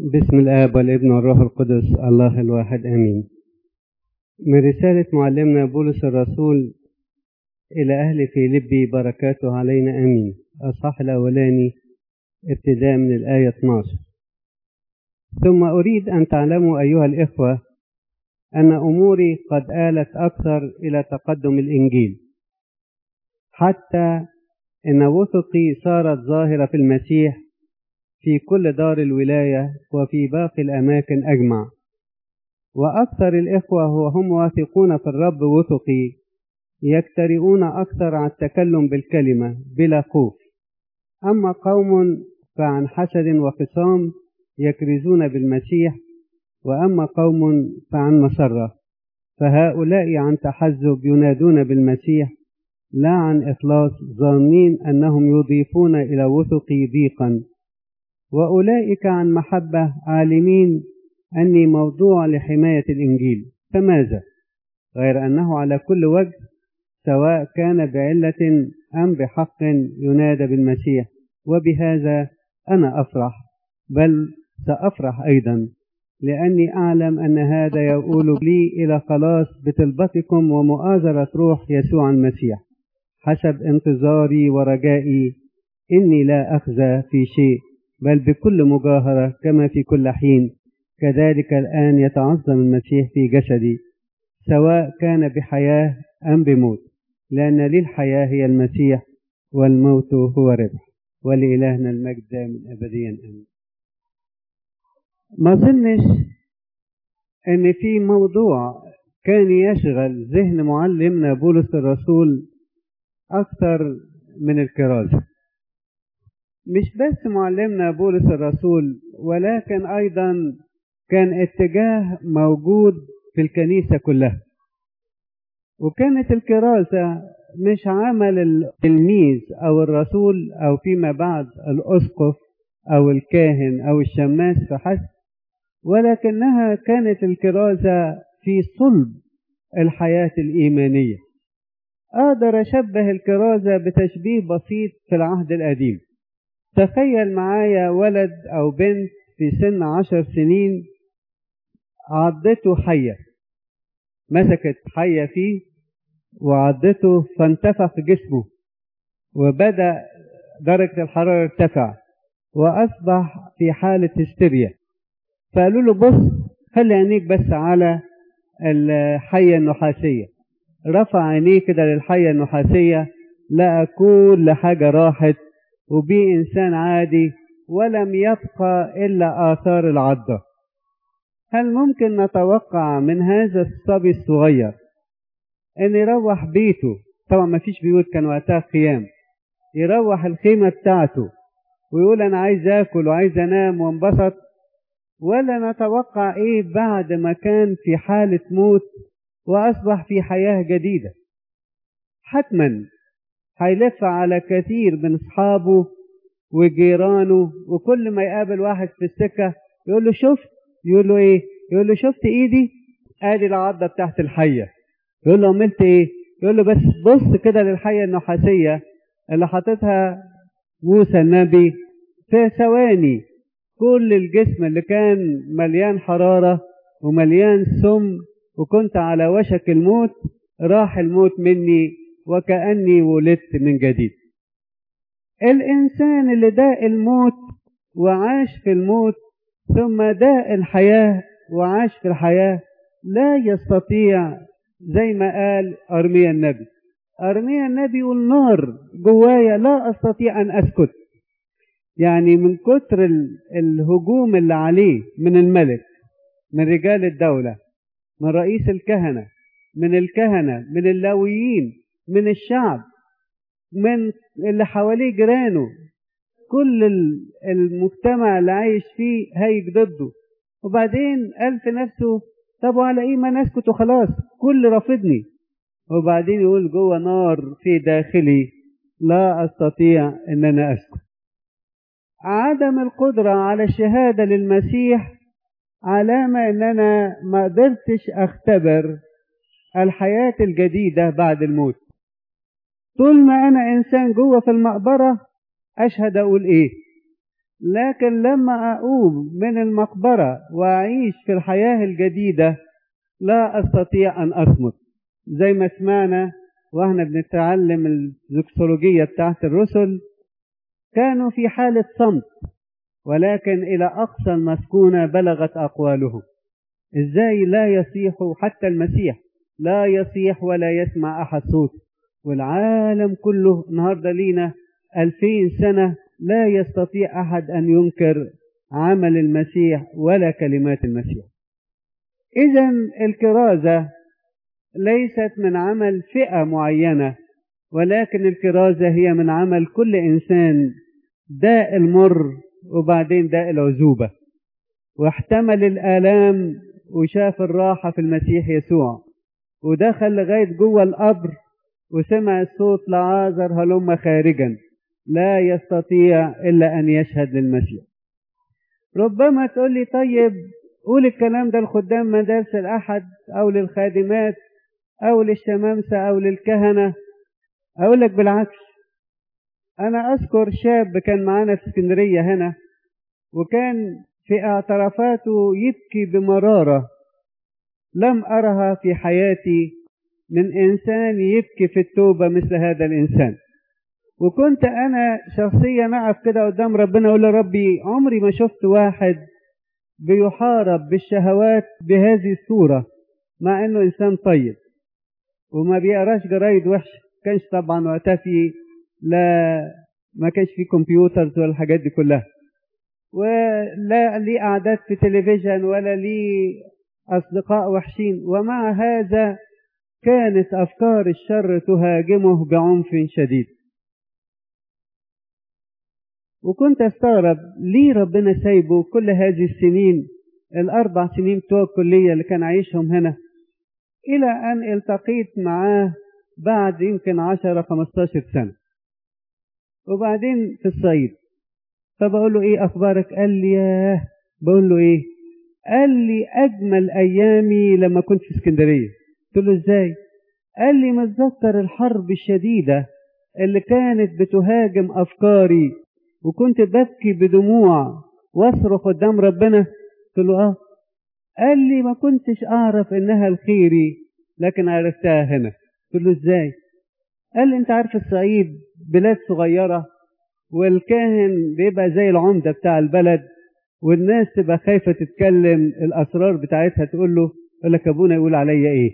بسم الآب والابن والروح القدس الله الواحد آمين من رسالة معلمنا بولس الرسول إلى أهل فيلبي بركاته علينا آمين الصح الأولاني ابتداء من الآية 12 ثم أريد أن تعلموا أيها الإخوة أن أموري قد آلت أكثر إلى تقدم الإنجيل حتى إن وثقي صارت ظاهرة في المسيح في كل دار الولاية وفي باقي الأماكن أجمع وأكثر الإخوة وهم واثقون في الرب وثقي يجترئون أكثر على التكلم بالكلمة بلا خوف أما قوم فعن حسد وخصام يكرزون بالمسيح وأما قوم فعن مسرة فهؤلاء عن تحزب ينادون بالمسيح لا عن إخلاص ظانين أنهم يضيفون إلى وثقي ضيقا وأولئك عن محبة عالمين أني موضوع لحماية الإنجيل فماذا غير أنه على كل وجه سواء كان بعلة أم بحق ينادى بالمسيح وبهذا أنا أفرح بل سأفرح أيضا لأني أعلم أن هذا يقول لي إلى خلاص بطلبتكم ومؤازرة روح يسوع المسيح حسب انتظاري ورجائي إني لا أخزى في شيء بل بكل مجاهرة كما في كل حين كذلك الآن يتعظم المسيح في جسدي سواء كان بحياة أم بموت لأن لي الحياة هي المسيح والموت هو ربح ولإلهنا المجد دائما أبديا آمين ما ظنش ان في موضوع كان يشغل ذهن معلمنا بولس الرسول اكثر من الكرازة مش بس معلمنا بولس الرسول ولكن ايضا كان اتجاه موجود في الكنيسة كلها وكانت الكرازة مش عمل التلميذ او الرسول او فيما بعد الاسقف او الكاهن او الشماس فحسب ولكنها كانت الكرازة في صلب الحياة الإيمانية أقدر أشبه الكرازة بتشبيه بسيط في العهد القديم تخيل معايا ولد أو بنت في سن عشر سنين عضته حية مسكت حية فيه وعضته فانتفخ جسمه وبدأ درجة الحرارة ارتفع وأصبح في حالة هستيريا فقالوا له بص خلي عينيك بس على الحية النحاسية رفع عينيه كده للحية النحاسية لقى كل حاجة راحت وبيه إنسان عادي ولم يبقى إلا آثار العضة هل ممكن نتوقع من هذا الصبي الصغير أن يروح بيته طبعا ما فيش بيوت كان وقتها خيام يروح الخيمة بتاعته ويقول أنا عايز آكل وعايز أنام وانبسط ولا نتوقع ايه بعد ما كان في حالة موت واصبح في حياة جديدة حتما هيلف على كثير من اصحابه وجيرانه وكل ما يقابل واحد في السكة يقول له شفت يقول له ايه يقول له شفت ايدي ادي العضة بتاعت الحية يقول له عملت ايه يقول له بس بص كده للحية النحاسية اللي حاططها موسى النبي في ثواني كل الجسم اللي كان مليان حرارة ومليان سم وكنت على وشك الموت راح الموت مني وكأني ولدت من جديد الإنسان اللي داق الموت وعاش في الموت ثم داق الحياة وعاش في الحياة لا يستطيع زي ما قال أرميا النبي أرميا النبي والنار جوايا لا أستطيع أن أسكت يعني من كتر الهجوم اللي عليه من الملك من رجال الدولة من رئيس الكهنة من الكهنة من اللاويين من الشعب من اللي حواليه جيرانه كل المجتمع اللي عايش فيه هيج ضده وبعدين قال في نفسه طب وعلى ايه ما نسكت وخلاص كل رافضني وبعدين يقول جوه نار في داخلي لا استطيع ان انا اسكت عدم القدرة على الشهادة للمسيح علامة ان انا ما قدرتش اختبر الحياة الجديدة بعد الموت طول ما انا انسان جوه في المقبرة اشهد اقول ايه لكن لما أقوم من المقبرة وأعيش في الحياة الجديدة لا أستطيع أن أصمت زي ما سمعنا واحنا بنتعلم الزكسولوجية بتاعت الرسل كانوا في حالة صمت ولكن إلى أقصى المسكونة بلغت أقوالهم إزاي لا يصيح حتى المسيح لا يصيح ولا يسمع أحد صوت والعالم كله النهاردة لينا ألفين سنة لا يستطيع أحد أن ينكر عمل المسيح ولا كلمات المسيح إذا الكرازة ليست من عمل فئة معينة ولكن الكرازة هي من عمل كل إنسان داء المر وبعدين داء العزوبة واحتمل الآلام وشاف الراحة في المسيح يسوع ودخل لغاية جوه القبر وسمع الصوت لعازر هلم خارجا لا يستطيع إلا أن يشهد للمسيح ربما تقول لي طيب قول الكلام ده لخدام مدارس الأحد أو للخادمات أو للشمامسة أو للكهنة أقول لك بالعكس أنا أذكر شاب كان معانا في اسكندرية هنا وكان في اعترافاته يبكي بمرارة لم أرها في حياتي من إنسان يبكي في التوبة مثل هذا الإنسان وكنت أنا شخصيا أقف كده قدام ربنا أقول له ربي عمري ما شفت واحد بيحارب بالشهوات بهذه الصورة مع إنه إنسان طيب وما بيقراش جرايد وحشة كانش طبعا وقتها في لا ما كانش في كمبيوترز ولا الحاجات دي كلها ولا ليه أعداد في تلفزيون ولا ليه أصدقاء وحشين ومع هذا كانت أفكار الشر تهاجمه بعنف شديد وكنت استغرب ليه ربنا سايبه كل هذه السنين الأربع سنين بتوع الكلية اللي كان عايشهم هنا إلى أن التقيت معاه بعد يمكن عشرة خمستاشر سنة وبعدين في الصعيد فبقول له إيه أخبارك قال لي ياه بقول له إيه قال لي أجمل أيامي لما كنت في اسكندرية قلت له إزاي قال لي متذكر الحرب الشديدة اللي كانت بتهاجم أفكاري وكنت ببكي بدموع واصرخ قدام ربنا قلت له اه قال لي ما كنتش اعرف انها الخيري لكن عرفتها هنا قلت له ازاي قال لي انت عارف الصعيد بلاد صغيرة والكاهن بيبقى زي العمدة بتاع البلد والناس تبقى خايفة تتكلم الأسرار بتاعتها تقول له يقول لك أبونا يقول عليا إيه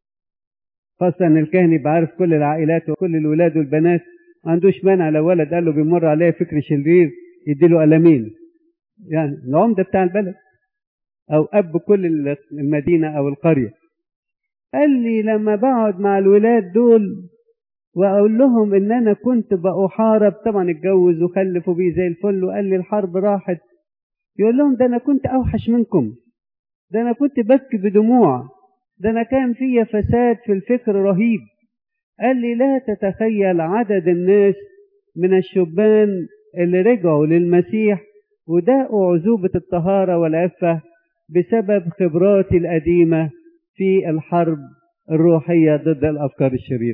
خاصة إن الكاهن يبقى عارف كل العائلات وكل الولاد والبنات ما عندوش مانع لو ولد قال له بيمر عليه فكر شرير يديله قلمين يعني العمدة بتاع البلد أو أب كل المدينة أو القرية قال لي لما بقعد مع الولاد دول وأقول لهم إن أنا كنت بأحارب طبعا اتجوز وخلفوا بيه زي الفل وقال لي الحرب راحت يقول لهم ده أنا كنت أوحش منكم ده أنا كنت ببكي بدموع ده أنا كان فيا فساد في الفكر رهيب قال لي لا تتخيل عدد الناس من الشبان اللي رجعوا للمسيح وداقوا عذوبة الطهارة والعفة بسبب خبراتي القديمة في الحرب الروحية ضد الأفكار الشريرة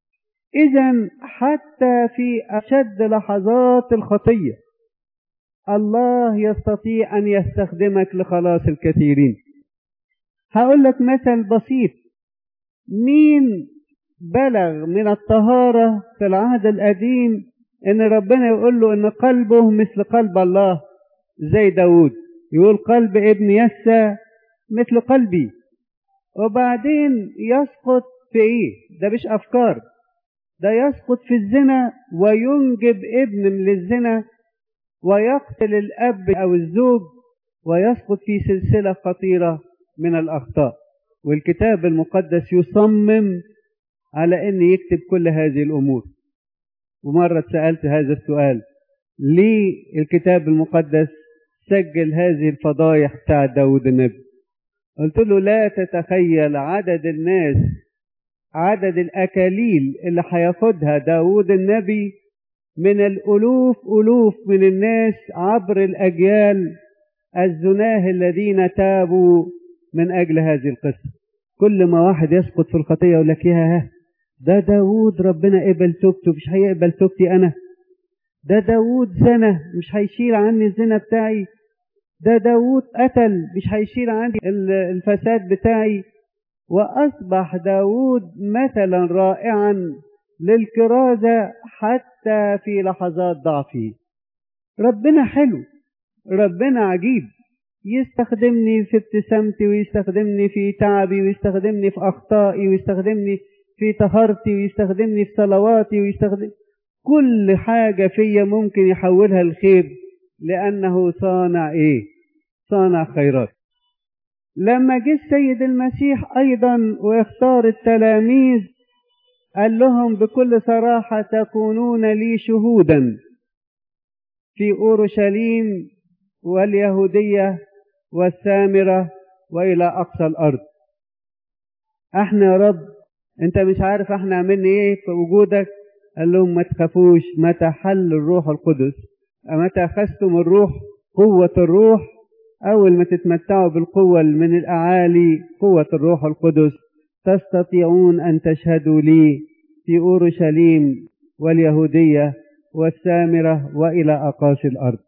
إذا حتى في أشد لحظات الخطية الله يستطيع أن يستخدمك لخلاص الكثيرين هقول لك مثل بسيط مين بلغ من الطهارة في العهد القديم ان ربنا يقول له ان قلبه مثل قلب الله زي داود يقول قلب ابن يسى مثل قلبي وبعدين يسقط في ايه ده مش افكار ده يسقط في الزنا وينجب ابن من الزنا ويقتل الاب او الزوج ويسقط في سلسلة خطيرة من الاخطاء والكتاب المقدس يصمم على ان يكتب كل هذه الامور ومرة سألت هذا السؤال ليه الكتاب المقدس سجل هذه الفضايح بتاع داود النبي قلت له لا تتخيل عدد الناس عدد الأكاليل اللي هياخدها داود النبي من الألوف ألوف من الناس عبر الأجيال الزناه الذين تابوا من أجل هذه القصة كل ما واحد يسقط في الخطية يقول لك ياه ده داود ربنا قبل توبته مش هيقبل توبتي أنا ده داوود زنى مش هيشيل عني الزنا بتاعي ده داوود قتل مش هيشيل عني الفساد بتاعي وأصبح داوود مثلا رائعا للكرازة حتى في لحظات ضعفي ربنا حلو ربنا عجيب يستخدمني في ابتسامتي ويستخدمني في تعبي ويستخدمني في أخطائي ويستخدمني في طهارتي ويستخدمني في صلواتي ويستخدم كل حاجة فيا ممكن يحولها الخير لأنه صانع إيه صانع خيرات لما جه السيد المسيح أيضا واختار التلاميذ قال لهم بكل صراحة تكونون لي شهودا في أورشليم واليهودية والسامرة وإلى أقصى الأرض احنا يا رب انت مش عارف احنا عملنا ايه في وجودك قال لهم ما تخافوش متى حل الروح القدس متى أخذتم الروح قوة الروح أول ما تتمتعوا بالقوة من الأعالي قوة الروح القدس تستطيعون أن تشهدوا لي في أورشليم واليهودية والسامرة وإلى أقاصي الأرض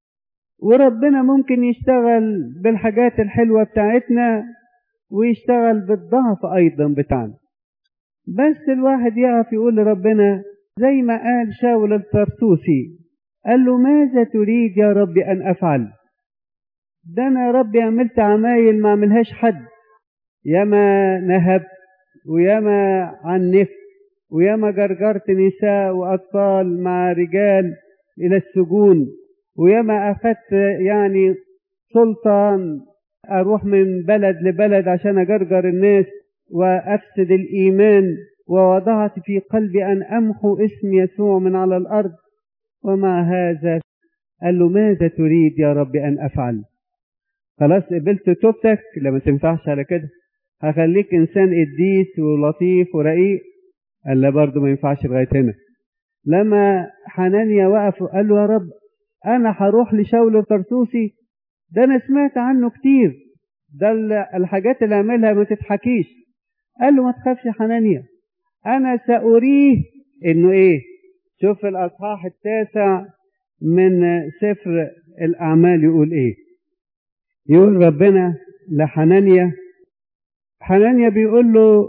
وربنا ممكن يشتغل بالحاجات الحلوة بتاعتنا ويشتغل بالضعف أيضا بتاعنا بس الواحد يقف يقول لربنا زي ما قال شاول الطرطوسي قال له ماذا تريد يا رب أن أفعل ده أنا يا رب عملت عمايل ما عملهاش حد ياما نهبت وياما عنفت وياما جرجرت نساء وأطفال مع رجال إلى السجون وياما أخذت يعني سلطان أروح من بلد لبلد عشان أجرجر الناس وأفسد الإيمان ووضعت في قلبي أن أمحو اسم يسوع من على الأرض ومع هذا قال له ماذا تريد يا رب أن أفعل خلاص قبلت توبتك لما تنفعش على كده هخليك إنسان قديس ولطيف ورقيق قال لا برضه ما ينفعش لغاية هنا لما حنانيا وقف قال له يا رب أنا هروح لشاول الطرطوسي ده أنا سمعت عنه كتير ده الحاجات اللي عملها ما تتحكيش قال له ما تخافش يا حنانيا أنا سأريه إنه إيه شوف الأصحاح التاسع من سفر الأعمال يقول إيه يقول ربنا لحنانيا حنانيا بيقول له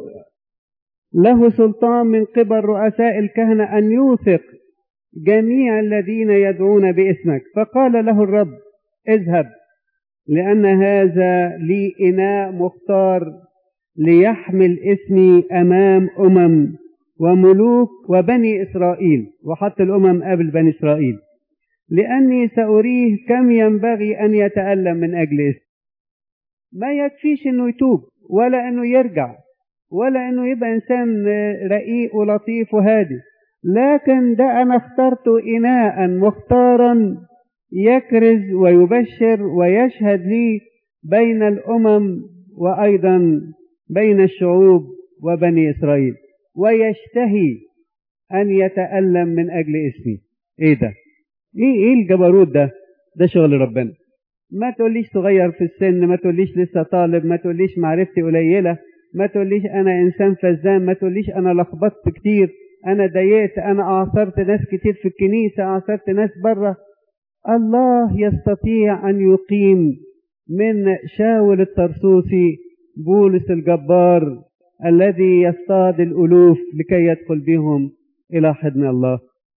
له سلطان من قبل رؤساء الكهنة أن يوثق جميع الذين يدعون باسمك فقال له الرب اذهب لأن هذا لي إناء مختار ليحمل اسمي أمام أمم وملوك وبني إسرائيل وحط الأمم قبل بني إسرائيل لأني سأريه كم ينبغي أن يتألم من أجل اسم ما يكفيش أنه يتوب ولا أنه يرجع ولا أنه يبقى إنسان رقيق ولطيف وهادي لكن ده أنا اخترت إناء مختارا يكرز ويبشر ويشهد لي بين الأمم وأيضا بين الشعوب وبني إسرائيل ويشتهي أن يتألم من أجل اسمي إيه ده إيه, إيه الجبروت ده ده شغل ربنا ما تقوليش صغير في السن ما تقوليش لسه طالب ما تقوليش معرفتي قليلة ما تقوليش أنا إنسان فزان ما تقوليش أنا لخبطت كتير أنا ضايقت أنا أعصرت ناس كتير في الكنيسة أعصرت ناس بره الله يستطيع أن يقيم من شاول الطرسوسي بولس الجبار الذي يصطاد الألوف لكي يدخل بهم إلى حضن الله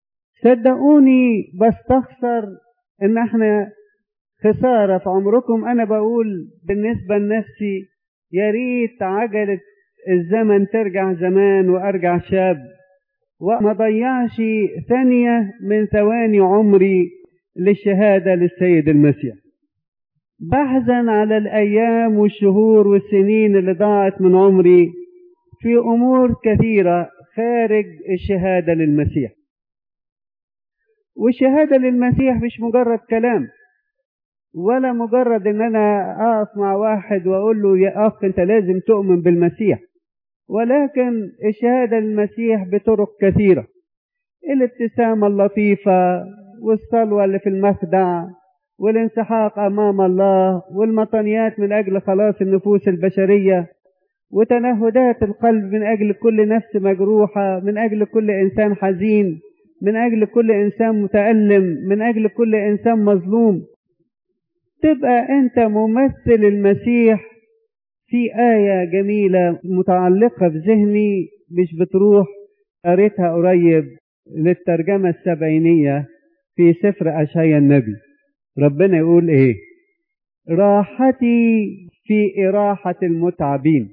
صدقوني بستخسر إن احنا خسارة في عمركم أنا بقول بالنسبة لنفسي يا ريت عجلة الزمن ترجع زمان وأرجع شاب وما ضيعش ثانية من ثواني عمري للشهادة للسيد المسيح بحزن على الأيام والشهور والسنين اللي ضاعت من عمري في أمور كثيرة خارج الشهادة للمسيح والشهادة للمسيح مش مجرد كلام ولا مجرد ان انا اقف مع واحد واقول له يا اخ انت لازم تؤمن بالمسيح ولكن الشهادة للمسيح بطرق كثيرة الابتسامة اللطيفة والصلوة اللي في المخدع والانسحاق أمام الله والمطنيات من أجل خلاص النفوس البشرية وتنهدات القلب من أجل كل نفس مجروحة من أجل كل إنسان حزين من أجل كل إنسان متألم من أجل كل إنسان مظلوم تبقى أنت ممثل المسيح في آية جميلة متعلقة في ذهني مش بتروح قريتها قريب للترجمة السبعينية في سفر أشعيا النبي ربنا يقول إيه راحتي في إراحة المتعبين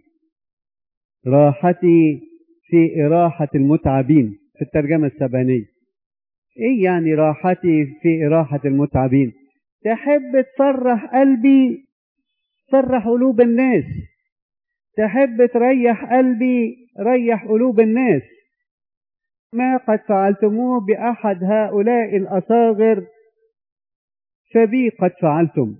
راحتي في إراحة المتعبين في الترجمة السبعينية إيه يعني راحتي في إراحة المتعبين تحب تفرح قلبي فرح قلوب الناس تحب تريح قلبي ريح قلوب الناس ما قد فعلتموه بأحد هؤلاء الأصاغر فبي قد فعلتم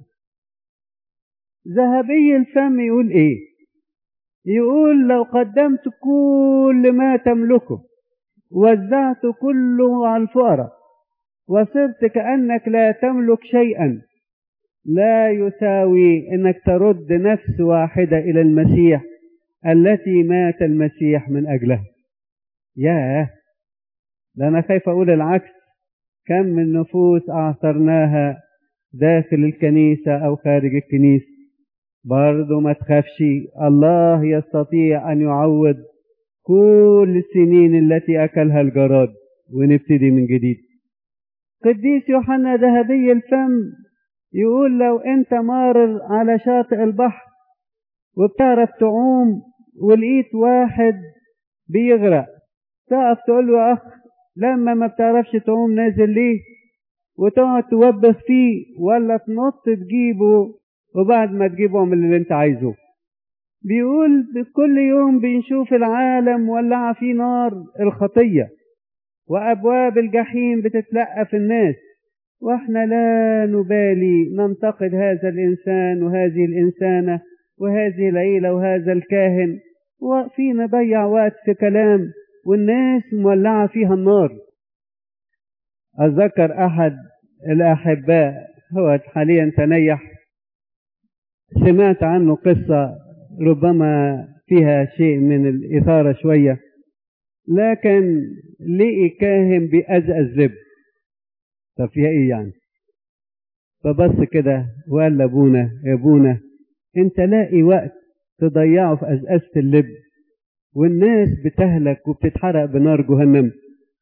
ذهبي الفم يقول ايه يقول لو قدمت كل ما تملكه وزعت كله على الفقراء وصرت كأنك لا تملك شيئا لا يساوي انك ترد نفس واحدة الى المسيح التي مات المسيح من اجلها ياه ده انا خايف اقول العكس كم من نفوس اعثرناها داخل الكنيسة او خارج الكنيسة برضو ما تخافش الله يستطيع ان يعوض كل السنين التي اكلها الجراد ونبتدي من جديد قديس يوحنا ذهبي الفم يقول لو انت مارر على شاطئ البحر وبتعرف تعوم ولقيت واحد بيغرق تقف تقول له يا اخ لما ما بتعرفش تعوم نازل ليه وتقعد توبخ فيه ولا تنط تجيبه وبعد ما تجيبه اعمل اللي انت عايزه بيقول كل يوم بنشوف العالم ولع فيه نار الخطية وأبواب الجحيم بتتلقى في الناس واحنا لا نبالي ننتقد هذا الإنسان وهذه الإنسانة وهذه العيلة وهذا الكاهن وفي نضيع وقت في كلام والناس مولعة فيها النار أتذكر أحد الأحباء هو حاليا تنيح سمعت عنه قصة ربما فيها شيء من الإثارة شوية لكن لقي كاهن بيأزأز لب طب فيها إيه يعني فبص كده وقال لأبونا يا أبونا أنت لاقي وقت تضيعه في أزأزة اللب والناس بتهلك وبتتحرق بنار جهنم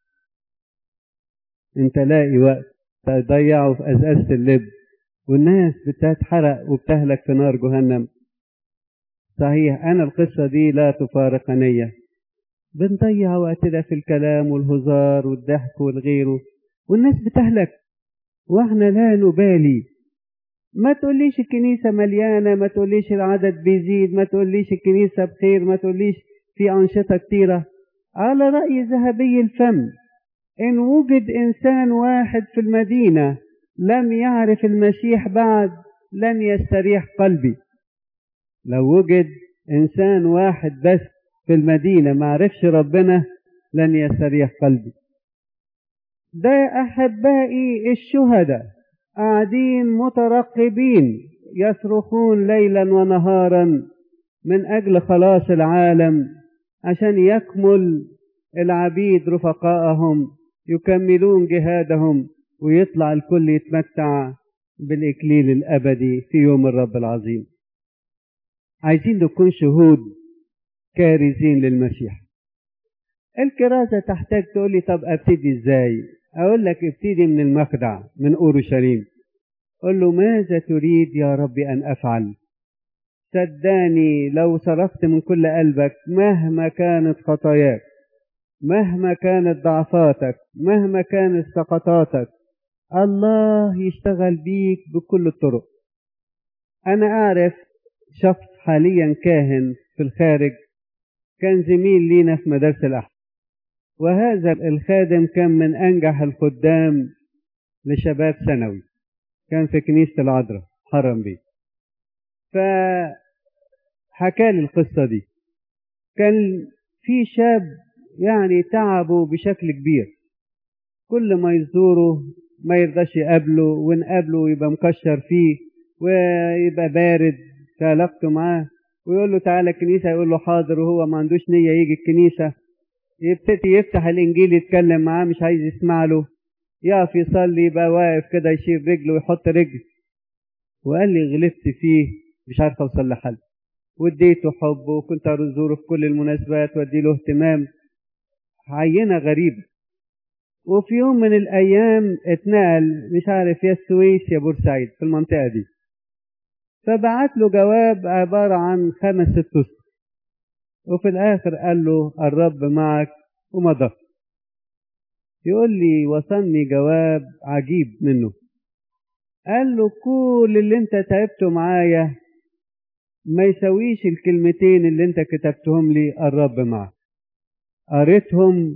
انت لاقي وقت تضيعه في أزأزة اللب والناس بتتحرق وبتهلك في نار جهنم صحيح أنا القصة دي لا تفارقني بنضيع وقتنا في الكلام والهزار والضحك والغيره والناس بتهلك واحنا لا نبالي ما تقوليش الكنيسة مليانة ما تقوليش العدد بيزيد ما تقوليش الكنيسة بخير ما تقوليش في أنشطة كتيرة على رأي ذهبي الفم إن وجد إنسان واحد في المدينة لم يعرف المسيح بعد لن يستريح قلبي لو وجد إنسان واحد بس في المدينة ما عرفش ربنا لن يستريح قلبي ده أحبائي الشهداء قاعدين مترقبين يصرخون ليلا ونهارا من أجل خلاص العالم عشان يكمل العبيد رفقائهم يكملون جهادهم ويطلع الكل يتمتع بالإكليل الأبدي في يوم الرب العظيم عايزين نكون شهود كارزين للمسيح الكرازة تحتاج تقول لي طب ابتدي ازاي اقول لك ابتدي من المخدع من اورشليم قل له ماذا تريد يا رب ان افعل صدقني لو صرفت من كل قلبك مهما كانت خطاياك مهما كانت ضعفاتك مهما كانت سقطاتك الله يشتغل بيك بكل الطرق انا اعرف شخص حاليا كاهن في الخارج كان زميل لينا في مدارس الأحد وهذا الخادم كان من أنجح الخدام لشباب ثانوي كان في كنيسة العذراء حرم بيه فحكى لي القصة دي كان في شاب يعني تعبه بشكل كبير كل ما يزوره ما يرضاش يقابله ونقابله يبقى مكشر فيه ويبقى بارد في علاقته معاه ويقول له تعالى الكنيسة يقول له حاضر وهو ما عندوش نية يجي الكنيسة يبتدي يفتح الانجيل يتكلم معاه مش عايز يسمع له يقف يصلي يبقى واقف كده يشيل رجله ويحط رجل وقال لي غلطت فيه مش عارف اوصل لحل واديته حب وكنت ازوره في كل المناسبات وادي له اهتمام عينه غريبه وفي يوم من الايام اتنقل مش عارف يا السويس يا بورسعيد في المنطقه دي فبعت له جواب عباره عن خمس ست اسطر وفي الاخر قال له الرب معك ومضى يقول لي وصلني جواب عجيب منه قال له كل اللي انت تعبته معايا ما يسويش الكلمتين اللي انت كتبتهم لي الرب معك قريتهم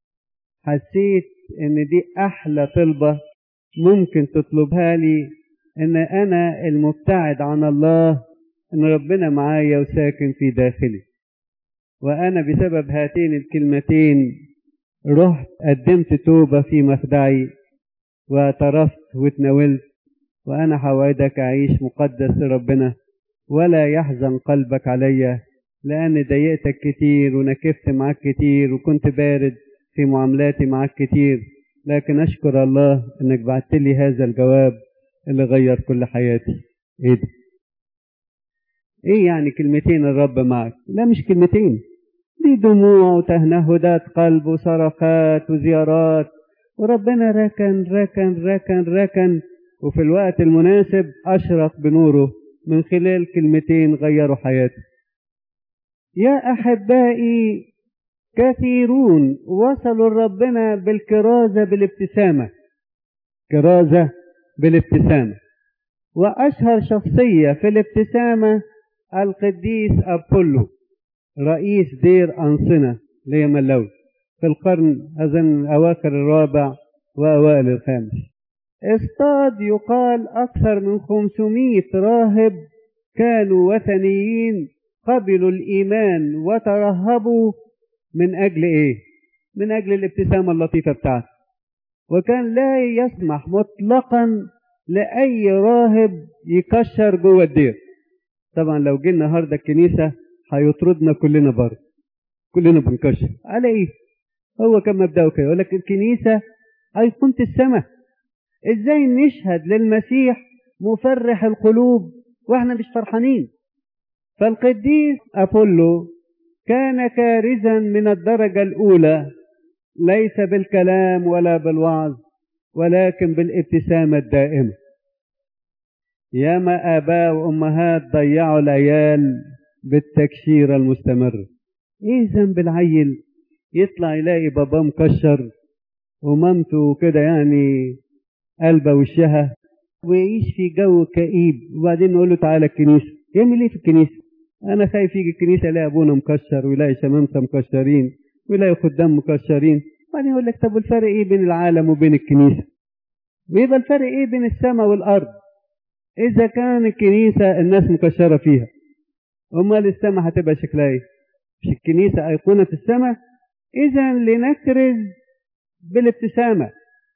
حسيت ان دي احلى طلبة ممكن تطلبها لي ان انا المبتعد عن الله ان ربنا معايا وساكن في داخلي وانا بسبب هاتين الكلمتين رحت قدمت توبة في مخدعي واعترفت واتناولت وانا حوادك اعيش مقدس لربنا ولا يحزن قلبك عليا لان ضايقتك كتير ونكفت معاك كتير وكنت بارد في معاملاتي معاك كتير لكن اشكر الله انك بعت لي هذا الجواب اللي غير كل حياتي ايه ده ايه يعني كلمتين الرب معك لا مش كلمتين دي دموع وتهنهدات قلب وصرخات وزيارات وربنا ركن ركن ركن ركن وفي الوقت المناسب أشرق بنوره من خلال كلمتين غيروا حياتي يا أحبائي كثيرون وصلوا لربنا بالكرازة بالابتسامة كرازة بالابتسامة وأشهر شخصية في الابتسامة القديس أبولو رئيس دير أنصنة ليملوي في القرن أظن أواخر الرابع وأوائل الخامس اصطاد يقال أكثر من 500 راهب كانوا وثنيين قبلوا الإيمان وترهبوا من أجل إيه؟ من أجل الابتسامة اللطيفة بتاعته وكان لا يسمح مطلقا لأي راهب يكشر جوه الدير طبعا لو جه النهارده الكنيسة هيطردنا كلنا بره كلنا بنكشر على ايه هو كان مبدأه كده يقول لك الكنيسة أيقونة السماء ازاي نشهد للمسيح مفرح القلوب واحنا مش فرحانين فالقديس أبولو كان كارزا من الدرجة الأولى ليس بالكلام ولا بالوعظ ولكن بالابتسامة الدائمة ياما آباء وأمهات ضيعوا العيال بالتكشير المستمر ايه ذنب العيل يطلع يلاقي باباه مكشر ومامته كده يعني قلبه وشها ويعيش في جو كئيب وبعدين نقول له تعالى الكنيسة يعمل ايه في الكنيسة انا خايف يجي الكنيسة يلاقي ابونا مكشر ويلاقي شمامسة مكشرين ويلاقي خدام مكشرين وبعدين يقول لك طب والفرق ايه بين العالم وبين الكنيسة ويبقى الفرق ايه بين السماء والارض اذا كان الكنيسة الناس مكشرة فيها امال السماء هتبقى شكلها ايه مش الكنيسة ايقونة السماء اذا لنكرز بالابتسامة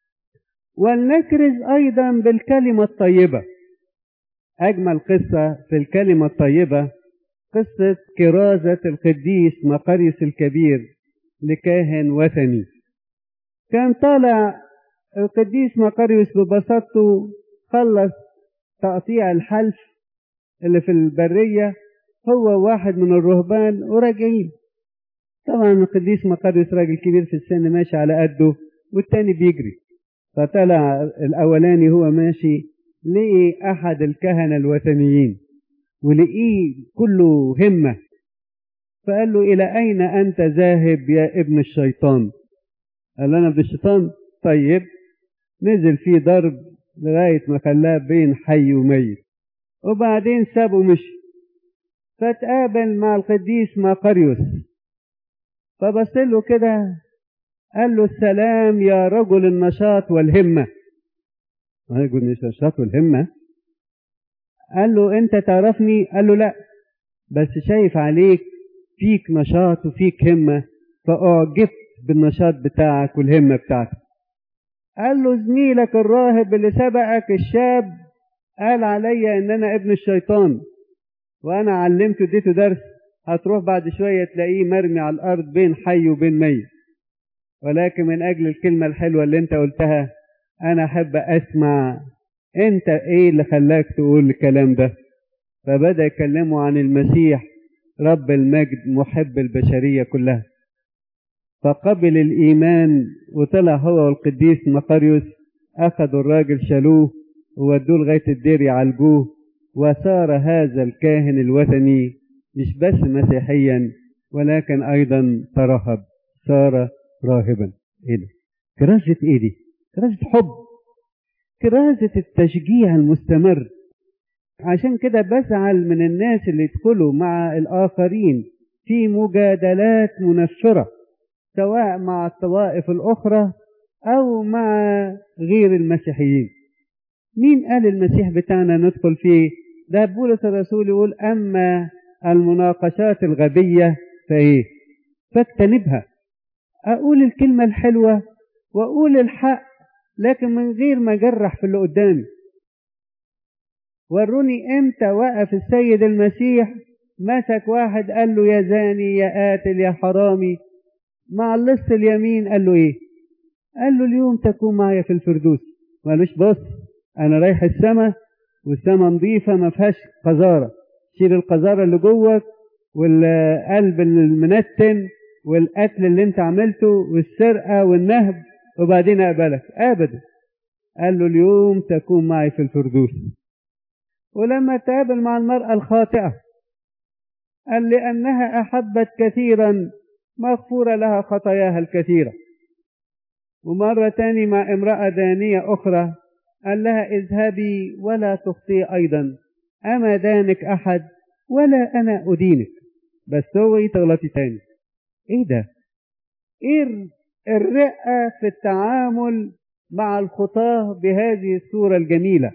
ولنكرز ايضا بالكلمة الطيبة اجمل قصة في الكلمة الطيبة قصة كرازة القديس مقريس الكبير لكاهن وثني كان طالع القديس مقريوس ببساطته خلص تقطيع الحلف اللي في البرية هو واحد من الرهبان وراجعين طبعا القديس مقريوس راجل كبير في السن ماشي على قده والتاني بيجري فطلع الأولاني هو ماشي لقي أحد الكهنة الوثنيين ولقيه كله همة فقال له إلى أين أنت ذاهب يا ابن الشيطان قال له أنا ابن الشيطان طيب نزل فيه ضرب لغاية ما خلاه بين حي وميت وبعدين سابه مشي فتقابل مع القديس مقريوس فبص له كده قال له السلام يا رجل النشاط والهمة رجل النشاط والهمة قال له انت تعرفني قال له لا بس شايف عليك فيك نشاط وفيك همة فأعجبت بالنشاط بتاعك والهمة بتاعتك قال له زميلك الراهب اللي سبقك الشاب قال عليا ان انا ابن الشيطان وانا علمته اديته درس هتروح بعد شوية تلاقيه مرمي على الارض بين حي وبين ميت ولكن من أجل الكلمة الحلوة اللي أنت قلتها أنا أحب أسمع أنت إيه اللي خلاك تقول الكلام ده فبدأ يكلموا عن المسيح رب المجد محب البشرية كلها فقبل الإيمان وطلع هو والقديس مقاريوس أخذوا الراجل شالوه وودوه لغاية الدير يعالجوه وصار هذا الكاهن الوثني مش بس مسيحيا ولكن أيضا ترهب صار راهبا إيه ده؟ كرازة إيه دي؟ كرازة حب كرازة التشجيع المستمر عشان كده بزعل من الناس اللي يدخلوا مع الآخرين في مجادلات منفرة سواء مع الطوائف الأخرى أو مع غير المسيحيين مين قال المسيح بتاعنا ندخل فيه ده بولس الرسول يقول أما المناقشات الغبية فإيه فاجتنبها أقول الكلمة الحلوة وأقول الحق لكن من غير ما أجرح في اللي قدامي وروني امتى وقف السيد المسيح مسك واحد قال له يا زاني يا قاتل يا حرامي مع اللص اليمين قال له ايه قال له اليوم تكون معي في الفردوس مالوش بص انا رايح السما والسما نظيفه ما فيهاش قذاره شيل القذاره اللي جوك والقلب المنتن والقتل اللي انت عملته والسرقه والنهب وبعدين اقبلك ابدا قال له اليوم تكون معي في الفردوس ولما تقابل مع المرأة الخاطئة قال لأنها أحبت كثيرا مغفورة لها خطاياها الكثيرة ومرة تاني مع امرأة دانية أخرى قال لها اذهبي ولا تخطئي أيضا أما دانك أحد ولا أنا أدينك بس هو تغلطي تاني إيه ده؟ إيه الرقة في التعامل مع الخطاة بهذه الصورة الجميلة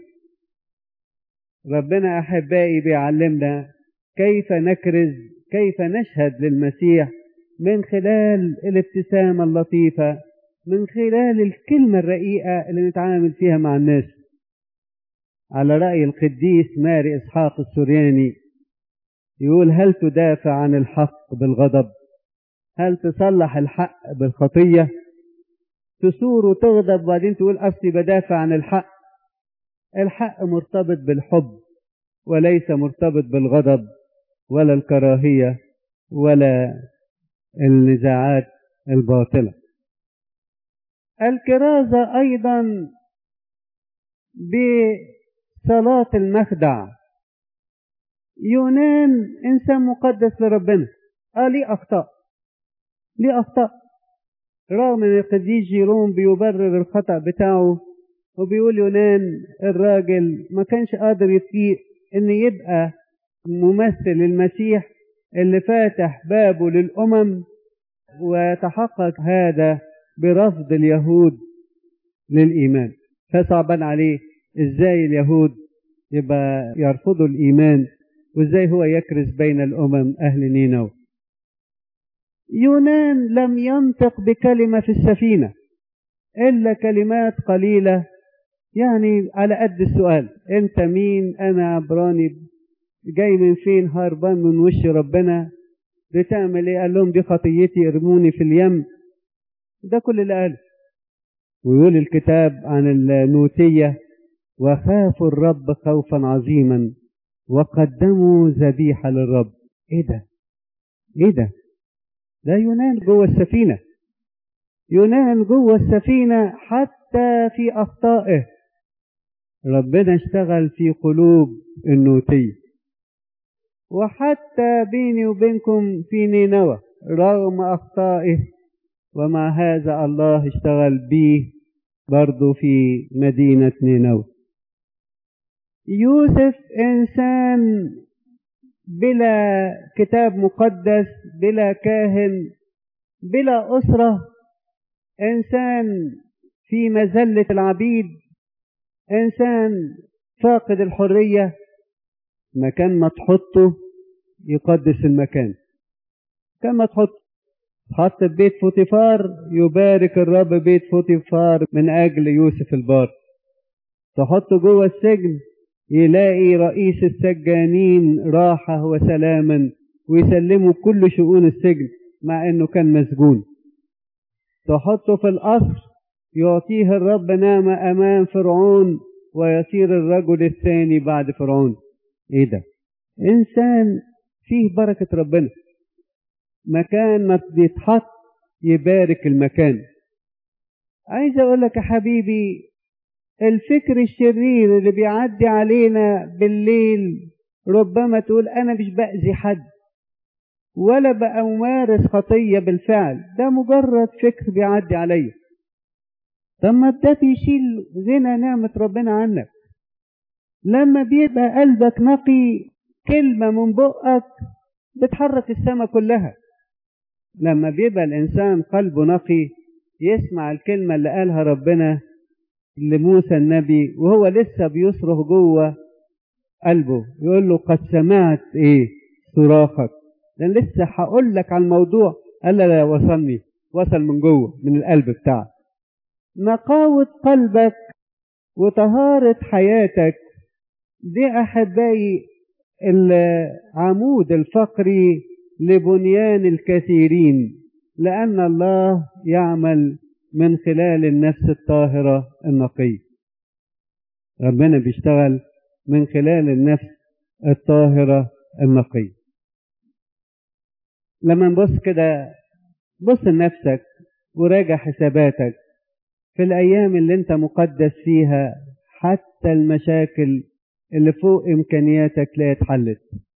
ربنا أحبائي بيعلمنا كيف نكرز كيف نشهد للمسيح من خلال الابتسامة اللطيفة من خلال الكلمة الرقيقة اللي نتعامل فيها مع الناس على رأي القديس ماري إسحاق السورياني يقول هل تدافع عن الحق بالغضب هل تصلح الحق بالخطية تثور وتغضب وبعدين تقول أصلي بدافع عن الحق الحق مرتبط بالحب وليس مرتبط بالغضب ولا الكراهية ولا النزاعات الباطلة الكرازة أيضا بصلاة المخدع يونان إنسان مقدس لربنا آه ليه أخطاء ليه أخطاء رغم ان القديس جيروم بيبرر الخطأ بتاعه وبيقول يونان الراجل ما كانش قادر يطيق ان يبقى ممثل المسيح اللي فاتح بابه للأمم وتحقق هذا برفض اليهود للإيمان فصعبا عليه ازاي اليهود يبقى يرفضوا الإيمان وازاي هو يكرز بين الأمم أهل نينوى يونان لم ينطق بكلمة في السفينة إلا كلمات قليلة يعني على قد السؤال أنت مين أنا عبراني جاي من فين هربان من وش ربنا بتعمل ايه قال لهم دي خطيتي ارموني في اليم ده كل اللي قاله ويقول الكتاب عن النوتية وخافوا الرب خوفا عظيما وقدموا ذبيحة للرب ايه ده ايه ده ده يونان جوه السفينة يونان جوه السفينة حتى في أخطائه ربنا اشتغل في قلوب النوتية وحتى بيني وبينكم في نينوى رغم أخطائه ومع هذا الله اشتغل به برضو في مدينة نينوى يوسف إنسان بلا كتاب مقدس بلا كاهن بلا أسرة إنسان في مذلة العبيد إنسان فاقد الحرية مكان ما تحطه يقدس المكان كان ما تحط حط في بيت فوتيفار يبارك الرب بيت فوتيفار من أجل يوسف البار تحطه جوه السجن يلاقي رئيس السجانين راحة وسلاما ويسلمه كل شؤون السجن مع انه كان مسجون تحطه في القصر يعطيه الرب نعمة أمام فرعون ويصير الرجل الثاني بعد فرعون إيه ده إنسان فيه بركة ربنا مكان ما بيتحط يبارك المكان عايز أقول لك يا حبيبي الفكر الشرير اللي بيعدي علينا بالليل ربما تقول أنا مش بأذي حد ولا بقى أمارس خطية بالفعل ده مجرد فكر بيعدي عليا طب ما ده بيشيل غنى نعمة ربنا عنك لما بيبقى قلبك نقي كلمة من بقك بتحرك السماء كلها لما بيبقى الإنسان قلبه نقي يسمع الكلمة اللي قالها ربنا لموسى النبي وهو لسه بيصرخ جوه قلبه يقول له قد سمعت ايه صراخك لان لسه هقول لك على الموضوع قال لا وصلني وصل من جوه من القلب بتاعك نقاوة قلبك وطهارة حياتك دي أحبائي العمود الفقري لبنيان الكثيرين لأن الله يعمل من خلال النفس الطاهرة النقية ربنا بيشتغل من خلال النفس الطاهرة النقية لما نبص كده بص لنفسك وراجع حساباتك في الأيام اللي أنت مقدس فيها حتى المشاكل اللي فوق إمكانياتك لا اتحلت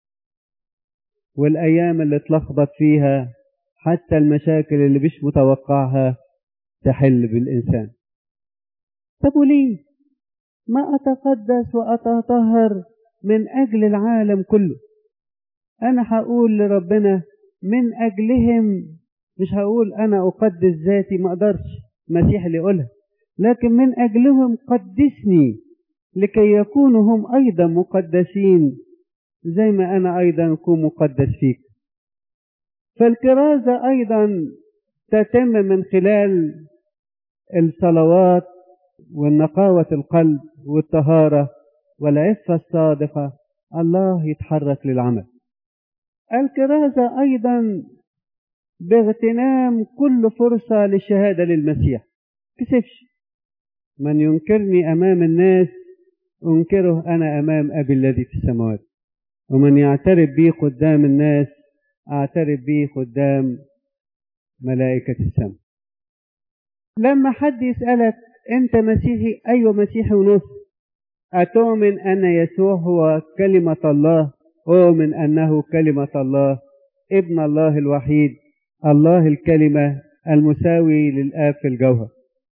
والأيام اللي اتلخبط فيها حتى المشاكل اللي مش متوقعها تحل بالإنسان طب وليه ما أتقدس وأتطهر من أجل العالم كله أنا هقول لربنا من أجلهم مش هقول أنا أقدس ذاتي ما أقدرش المسيح اللي يقولها لكن من أجلهم قدسني لكي يكونوا هم أيضا مقدسين زي ما أنا أيضا أكون مقدس فيك فالكرازة أيضا تتم من خلال الصلوات والنقاوة القلب والطهارة والعفة الصادقة الله يتحرك للعمل الكرازة أيضا باغتنام كل فرصة للشهادة للمسيح كسفش من ينكرني أمام الناس أنكره أنا أمام أبي الذي في السماوات ومن يعترف بي قدام الناس أعترف بي قدام ملائكة السماء لما حد يسألك أنت مسيحي أيوة مسيحي ونص أتؤمن أن يسوع هو كلمة الله أؤمن أنه كلمة الله ابن الله الوحيد الله الكلمة المساوي للآب في الجوهر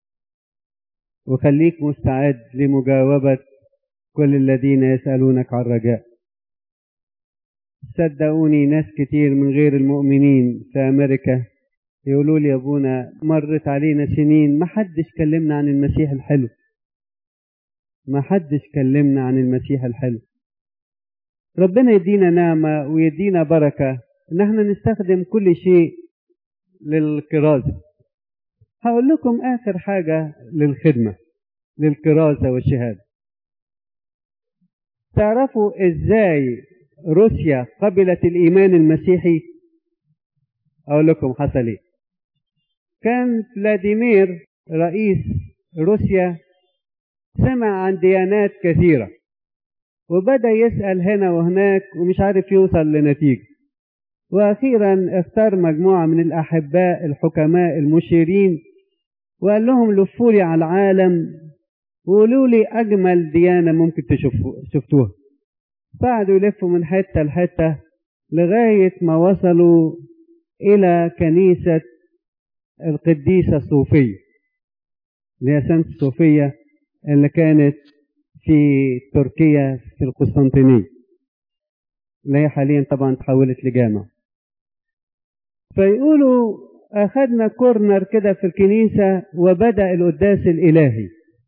وخليك مستعد لمجاوبة كل الذين يسألونك عن رجاء صدقوني ناس كتير من غير المؤمنين في أمريكا يقولوا لي يا ابونا مرت علينا سنين ما حدش كلمنا عن المسيح الحلو ما حدش كلمنا عن المسيح الحلو ربنا يدينا نعمة ويدينا بركة ان احنا نستخدم كل شيء للكرازة هقول لكم اخر حاجة للخدمة للكرازة والشهادة تعرفوا ازاي روسيا قبلت الايمان المسيحي اقول لكم حصل ايه كان فلاديمير رئيس روسيا سمع عن ديانات كثيرة وبدأ يسأل هنا وهناك ومش عارف يوصل لنتيجة وأخيرا اختار مجموعة من الأحباء الحكماء المشيرين وقال لهم لفوا لي على العالم وقولوا لي أجمل ديانة ممكن تشوفوا شفتوها قعدوا يلفوا من حتة لحتة لغاية ما وصلوا إلى كنيسة القديسة الصوفية اللي هي سانت صوفية اللي كانت في تركيا في القسطنطينية اللي هي حاليا طبعا تحولت لجامع فيقولوا أخذنا كورنر كده في الكنيسة وبدأ القداس الإلهي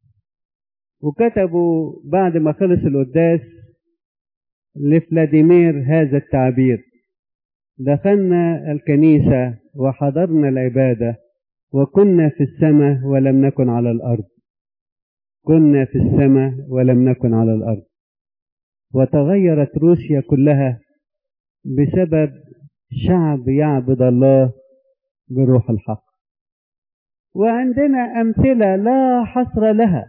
وكتبوا بعد ما خلص القداس لفلاديمير هذا التعبير دخلنا الكنيسة وحضرنا العبادة وكنا في السماء ولم نكن على الأرض كنا في السماء ولم نكن على الأرض وتغيرت روسيا كلها بسبب شعب يعبد الله بروح الحق وعندنا أمثلة لا حصر لها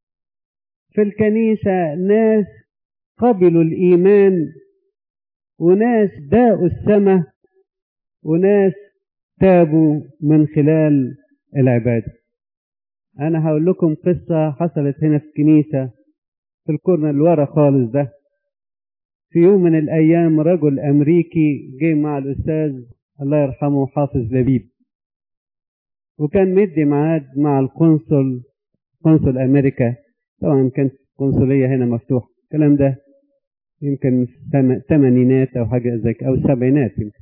في الكنيسة ناس قبلوا الإيمان وناس داءوا السماء وناس تابوا من خلال العبادة أنا هقول لكم قصة حصلت هنا في الكنيسة في الكورنر اللي ورا خالص ده في يوم من الأيام رجل أمريكي جه مع الأستاذ الله يرحمه حافظ لبيب وكان مدي ميعاد مع القنصل قنصل أمريكا طبعا كانت القنصلية هنا مفتوحة الكلام ده يمكن ثمانينات أو حاجة زي أو سبعينات يمكن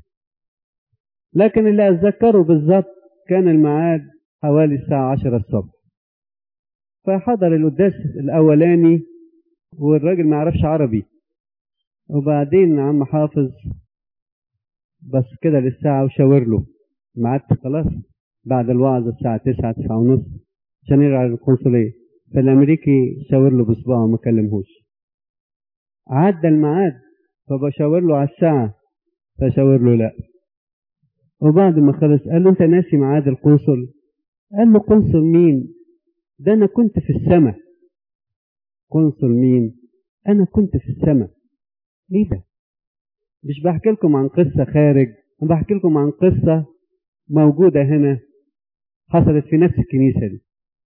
لكن اللي أتذكره بالظبط كان الميعاد حوالي الساعة عشرة الصبح فحضر القداس الأولاني والراجل ما يعرفش عربي وبعدين عم حافظ بس كده للساعة وشاور له ميعاد خلاص بعد الوعظ الساعة تسعة تسعة ونص عشان يرجع للقنصلية فالأمريكي شاور له بصباعه وما كلمهوش عدى الميعاد فبشاور له على الساعة فشاور له لا وبعد ما خلص قال له انت ناسي ميعاد القنصل قال له قنصل مين ده انا كنت في السماء قنصل مين انا كنت في السماء ايه ده مش بحكي لكم عن قصة خارج انا بحكي لكم عن قصة موجودة هنا حصلت في نفس الكنيسة دي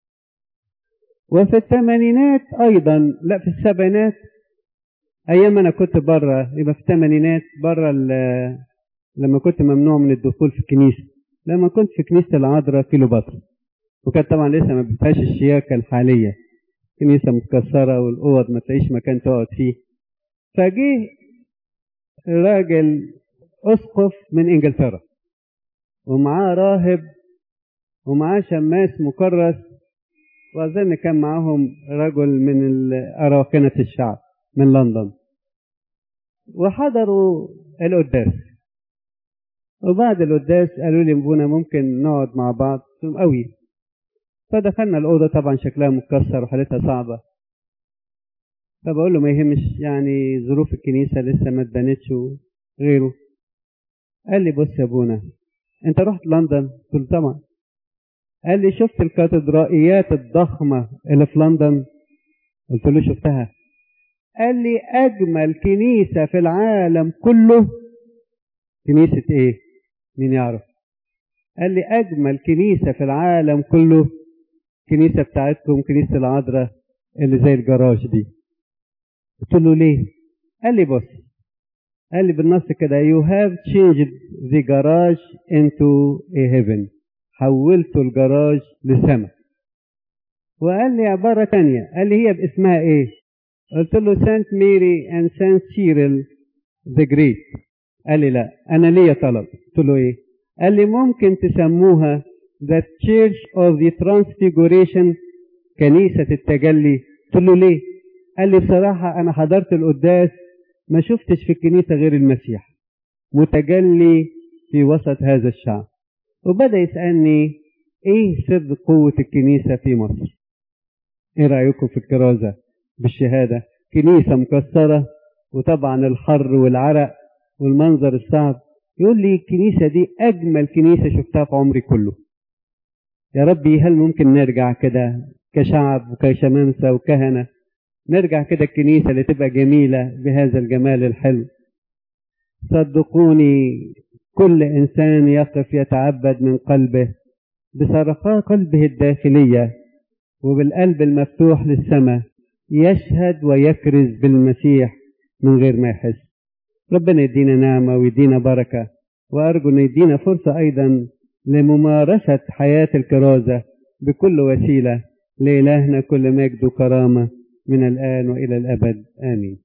وفي الثمانينات ايضا لا في السبعينات ايام انا كنت بره يبقى في الثمانينات بره لما كنت ممنوع من الدخول في الكنيسة لما كنت في كنيسة العذراء كيلو بطر وكانت طبعا لسه ما بتبقاش الشياكة الحالية كنيسة متكسرة والأوض ما تلاقيش مكان تقعد فيه فجه راجل أسقف من إنجلترا ومعاه راهب ومعاه شماس مكرس وأظن كان معاهم رجل من أراكنة الشعب من لندن وحضروا القداس وبعد القداس قالوا لي ابونا ممكن نقعد مع بعض قوي فدخلنا الأوضة طبعا شكلها متكسر وحالتها صعبة فبقول له ما يهمش يعني ظروف الكنيسة لسه ما اتبنتش وغيره قال لي بص يا ابونا انت رحت لندن قلت له طبعا قال لي شفت الكاتدرائيات الضخمة اللي في لندن قلت له شفتها قال لي أجمل كنيسة في العالم كله كنيسة إيه؟ مين يعرف؟ قال لي أجمل كنيسة في العالم كله كنيسة بتاعتكم كنيسة العذراء اللي زي الجراج دي قلت له ليه؟ قال لي بص قال لي بالنص كده you have changed the garage into a heaven حولت الجراج لسماء وقال لي عبارة تانية قال لي هي باسمها ايه قلت له سانت ميري and سانت سيريل the great قال لي لا انا ليا طلب قلت له ايه قال لي ممكن تسموها the church of the transfiguration كنيسة التجلي قلت له ليه قال لي بصراحة انا حضرت القداس ما شفتش في الكنيسة غير المسيح متجلي في وسط هذا الشعب وبدأ يسألني ايه سر قوة الكنيسة في مصر ايه رأيكم في الكرازة بالشهادة كنيسة مكسرة وطبعا الحر والعرق والمنظر الصعب يقول لي الكنيسة دي أجمل كنيسة شفتها في عمري كله يا ربي هل ممكن نرجع كده كشعب وكشمامسة وكهنة نرجع كده الكنيسة اللي تبقى جميلة بهذا الجمال الحلو صدقوني كل إنسان يقف يتعبد من قلبه بصرخات قلبه الداخلية وبالقلب المفتوح للسماء يشهد ويكرز بالمسيح من غير ما يحس ربنا يدينا نعمة ويدينا بركة وأرجو أن يدينا فرصة أيضا لممارسة حياة الكرازة بكل وسيلة لإلهنا كل مجد وكرامة من الآن وإلى الأبد آمين